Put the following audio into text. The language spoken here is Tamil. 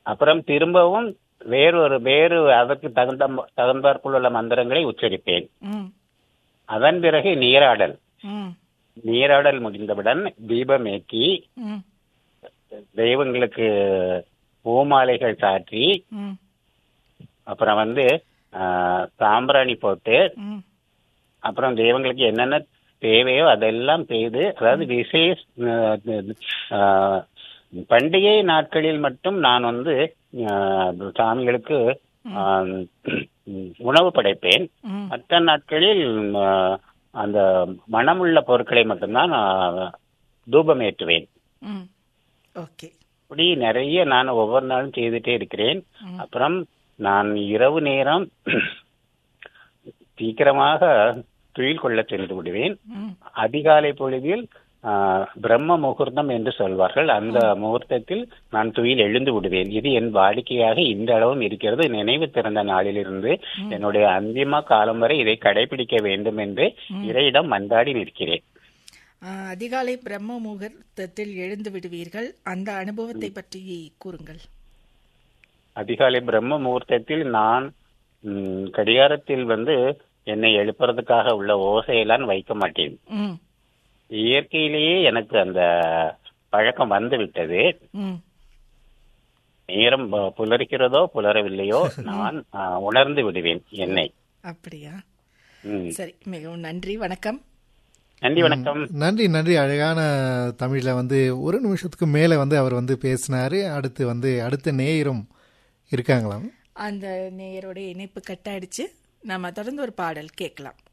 அப்புறம் திரும்பவும் வேறொரு வேறு அதற்கு தகுந்த தகுந்தாற்போல் உள்ள மந்திரங்களை உச்சரிப்பேன் ம் அதன் பிறகு நீராடல் ம் நீராடல் முடிந்தவுடன் தீபமேற்றி ம் தெய்வங்களுக்கு பூமாலைகள் சாற்றி ம் அப்புறம் வந்து ஆ, சாம்பிராணி போட்டு ம் அப்புறம் தெய்வங்களுக்கு என்னென்ன தேவையோ அதெல்லாம் செய்து அதாவது விசேஷ ஆ, பண்டிகை நாட்களில் மட்டும் நான் வந்து ஆ, சாமிகளுக்கு ஆ, உணவு படைப்பேன் ம் மற்ற நாட்களில் ஆ, அந்த மனமுள்ள பொருட்களை மட்டும்தான் நான் தூபமேற்றுவேன் ம் ஓகே இப்படி நிறைய நான் ஒவ்வொரு நாளும் செய்துட்டே இருக்கிறேன் ம். அப்புறம் நான் இரவு நேரம் சீக்கிரமாக துயில் கொள்ள சென்று விடுவேன் ம் அதிகாலை பொழுதில் ஆ, பிரம்ம முகூர்த்தம் என்று சொல்வார்கள் அந்த முகூர்த்தத்தில் நான் துயில் எழுந்து விடுவேன் இது என் வாடிக்கையாக இந்த அளவும் இருக்கிறது நினைவு திறந்த நாளிலிருந்து என்னுடைய அந்திம காலம் வரை இதை கடைபிடிக்க வேண்டும் என்று இறையிடம் மன்றாடி நிற்கிறேன் ஆ, அதிகாலை பிரம்ம முகூர்த்தத்தில் எழுந்து விடுவீர்கள் அந்த அனுபவத்தை பற்றி கூறுங்கள் அதிகாலை பிரம்ம முகூர்த்தத்தில் நான் ம், கடிகாரத்தில் வந்து என்னை எழுப்புறதுக்காக உள்ள ஓசையெல்லாம் வைக்க மாட்டேன் ம் இயற்கையிலேயே எனக்கு அந்த பழக்கம் வந்து விட்டது ம் நேரம் ப- புலர்கிறதோ புலரவில்லையோ நான் ஆ, உணர்ந்து விடுவேன் என்னை அப்படியா ம். சரி மிகவும் நன்றி வணக்கம் நன்றி வணக்கம் நன்றி நன்றி அழகான தமிழ்ல வந்து ஒரு நிமிஷத்துக்கு மேல வந்து அவர் வந்து பேசினாரு அடுத்து வந்து அடுத்த நேயரும் இருக்காங்களாம் அந்த நேயரோட இணைப்பு கட்டாயிடுச்சு நம்ம தொடர்ந்து ஒரு பாடல் கேட்கலாம்